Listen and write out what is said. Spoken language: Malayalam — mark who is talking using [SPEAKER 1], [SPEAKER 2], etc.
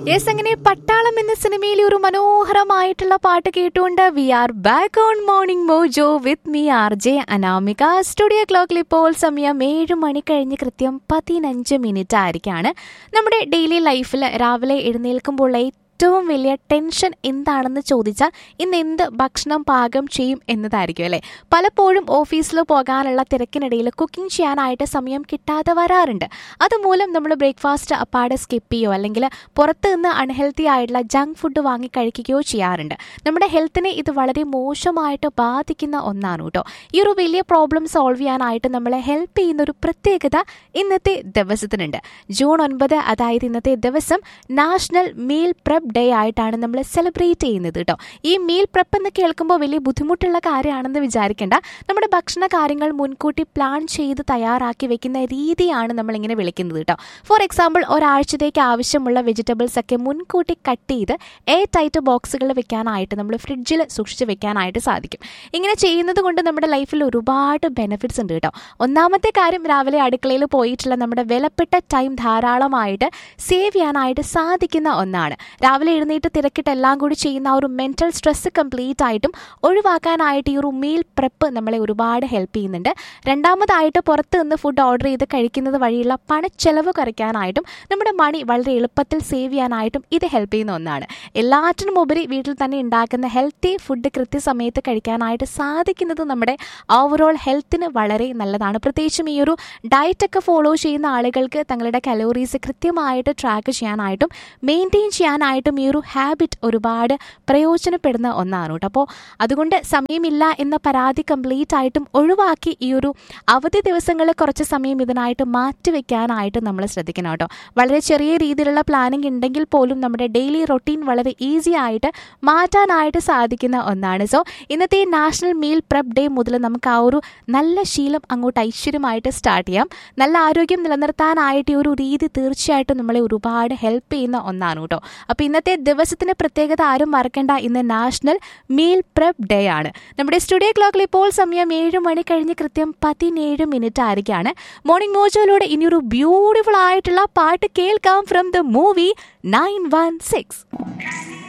[SPEAKER 1] യെസ് അങ്ങനെ പട്ടാളം എന്ന സിനിമയിലെ ഒരു മനോഹരമായിട്ടുള്ള പാട്ട് കേട്ടുകൊണ്ട് we are back on morning mojo with me R J Anamika studio ക്ലോക്കിൽ ഇപ്പോൾ സമയം ഏഴ് മണി കഴിഞ്ഞ് കൃത്യം പതിനഞ്ച് മിനിറ്റ് ആയിരിക്കാണ് നമ്മുടെ ഡെയിലി ലൈഫിൽ രാവിലെ എഴുന്നേൽക്കുമ്പോൾ ഏറ്റവും വലിയ ടെൻഷൻ എന്താണെന്ന് ചോദിച്ചാൽ ഇന്ന് എന്ത് ഭക്ഷണം പാകം ചെയ്യും എന്നതായിരിക്കും അല്ലേ പലപ്പോഴും ഓഫീസിൽ പോകാനുള്ള തിരക്കിനിടയിൽ കുക്കിംഗ് ചെയ്യാനായിട്ട് സമയം കിട്ടാതെ വരാറുണ്ട് അതുമൂലം നമ്മൾ ബ്രേക്ക്ഫാസ്റ്റ് അപ്പാടെ സ്കിപ്പ് ചെയ്യോ അല്ലെങ്കിൽ പുറത്ത് നിന്ന് അൺഹെൽത്തി ആയിട്ടുള്ള ജങ്ക് ഫുഡ് വാങ്ങി കഴിക്കുകയോ ചെയ്യാറുണ്ട് നമ്മുടെ ഹെൽത്തിനെ ഇത് വളരെ മോശമായിട്ട് ബാധിക്കുന്ന ഒന്നാണ് കേട്ടോ ഈ ഒരു വലിയ പ്രോബ്ലം സോൾവ് ചെയ്യാനായിട്ട് നമ്മളെ ഹെൽപ്പ് ചെയ്യുന്ന ഒരു പ്രത്യേകത ഇന്നത്തെ ദിവസത്തിനുണ്ട് ജൂൺ ഒൻപത് അതായത് ഇന്നത്തെ ദിവസം നാഷണൽ മീൽ പ്രപ്പ് ഡേ ആയിട്ടാണ് നമ്മൾ സെലിബ്രേറ്റ് ചെയ്യുന്നത് കേട്ടോ ഈ മീൽ പ്രപ്പ് എന്ന് കേൾക്കുമ്പോൾ വലിയ ബുദ്ധിമുട്ടുള്ള കാര്യമാണെന്ന് വിചാരിക്കേണ്ട നമ്മുടെ ഭക്ഷണ കാര്യങ്ങൾ മുൻകൂട്ടി പ്ലാൻ ചെയ്ത് തയ്യാറാക്കി വെക്കുന്ന രീതിയാണ് നമ്മൾ ഇങ്ങനെ വിളിക്കുന്നത് കേട്ടോ ഫോർ എക്സാമ്പിൾ ഒരാഴ്ചത്തേക്ക് ആവശ്യമുള്ള വെജിറ്റബിൾസ് ഒക്കെ മുൻകൂട്ടി കട്ട് ചെയ്ത് എയർ ടൈറ്റ് ബോക്സുകൾ വെക്കാനായിട്ട് നമ്മൾ ഫ്രിഡ്ജിൽ സൂക്ഷിച്ച് വെക്കാനായിട്ട് സാധിക്കും ഇങ്ങനെ ചെയ്യുന്നത് കൊണ്ട് നമ്മുടെ ലൈഫിൽ ഒരുപാട് ബെനിഫിറ്റ്സ് ഉണ്ട് കേട്ടോ ഒന്നാമത്തെ കാര്യം രാവിലെ അടുക്കളയിൽ പോയിട്ടുള്ള നമ്മുടെ വിലപ്പെട്ട ടൈം ധാരാളമായിട്ട് സേവ് ചെയ്യാനായിട്ട് സാധിക്കുന്ന ഒന്നാണ് രാവിലെ എഴുന്നേറ്റ് തിരക്കിട്ട് എല്ലാം കൂടി ചെയ്യുന്ന ആ ഒരു മെന്റൽ സ്ട്രെസ് കംപ്ലീറ്റ് ആയിട്ടും ഒഴിവാക്കാനായിട്ട് ഈ ഒരു മീൽ പ്രെപ്പ് നമ്മളെ ഒരുപാട് ഹെൽപ്പ് ചെയ്യുന്നുണ്ട് രണ്ടാമതായിട്ട് പുറത്ത് നിന്ന് ഫുഡ് ഓർഡർ ചെയ്ത് കഴിക്കുന്നത് വഴിയുള്ള പണച്ചെലവ് കുറയ്ക്കാനായിട്ടും നമ്മുടെ മണി വളരെ എളുപ്പത്തിൽ സേവ് ചെയ്യാനായിട്ടും ഇത് ഹെൽപ്പ് ചെയ്യുന്ന ഒന്നാണ് എല്ലാറ്റിനും ഉപരി വീട്ടിൽ തന്നെ ഉണ്ടാക്കുന്ന ഹെൽത്തി ഫുഡ് കൃത്യസമയത്ത് കഴിക്കാനായിട്ട് സാധിക്കുന്നത് നമ്മുടെ ഓവറോൾ ഹെൽത്തിന് വളരെ നല്ലതാണ് പ്രത്യേകിച്ചും ഈ ഒരു ഡയറ്റ് ഒക്കെ ഫോളോ ചെയ്യുന്ന ആളുകൾക്ക് തങ്ങളുടെ കലോറീസ് കൃത്യമായിട്ട് ട്രാക്ക് ചെയ്യാനായിട്ടും മെയിൻറ്റെയിൻ ചെയ്യാനായിട്ടും ഈ ഒരു ഹാബിറ്റ് ഒരുപാട് പ്രയോജനപ്പെടുന്ന ഒന്നാണ് കേട്ടോ അപ്പോൾ അതുകൊണ്ട് സമയമില്ല എന്ന പരാതി കംപ്ലീറ്റ് ആയിട്ടും ഒഴിവാക്കി ഈ ഒരു അവധി ദിവസങ്ങളിൽ കുറച്ച് സമയം ഇതിനായിട്ട് മാറ്റിവെക്കാനായിട്ട് നമ്മൾ ശ്രദ്ധിക്കണം കേട്ടോ വളരെ ചെറിയ രീതിയിലുള്ള പ്ലാനിങ് ഉണ്ടെങ്കിൽ പോലും നമ്മുടെ ഡെയിലി റൊട്ടീൻ വളരെ ഈസി ആയിട്ട് മാറ്റാനായിട്ട് സാധിക്കുന്ന ഒന്നാണ് സോ ഇന്നത്തെ നാഷണൽ മീൽ പ്രപ്പ് ഡേ മുതൽ നമുക്ക് ആ ഒരു നല്ല ശീലം അങ്ങോട്ട് ഐശ്വര്യമായിട്ട് സ്റ്റാർട്ട് ചെയ്യാം നല്ല ആരോഗ്യം നിലനിർത്താനായിട്ട് ഈ ഒരു രീതി തീർച്ചയായിട്ടും നമ്മളെ ഒരുപാട് ഹെൽപ്പ് ചെയ്യുന്ന ഒന്നാണ് കേട്ടോ അപ്പോൾ ഇന്നത്തെ ദിവസത്തിന് പ്രത്യേകത ആരും മറക്കേണ്ട ഇന്ന് നാഷണൽ മീൽ പ്രപ്പ് ഡേ ആണ് നമ്മുടെ സ്റ്റുഡിയോ ക്ലോക്കിൽ ഇപ്പോൾ സമയം ഏഴ് മണി കഴിഞ്ഞ് കൃത്യം പതിനേഴ് മിനിറ്റ് ആയിരിക്കാണ് മോർണിംഗ് മോജോയിലൂടെ ഇനിയൊരു ബ്യൂട്ടിഫുൾ ആയിട്ടുള്ള പാട്ട് കേൾക്കാം from the movie nine one six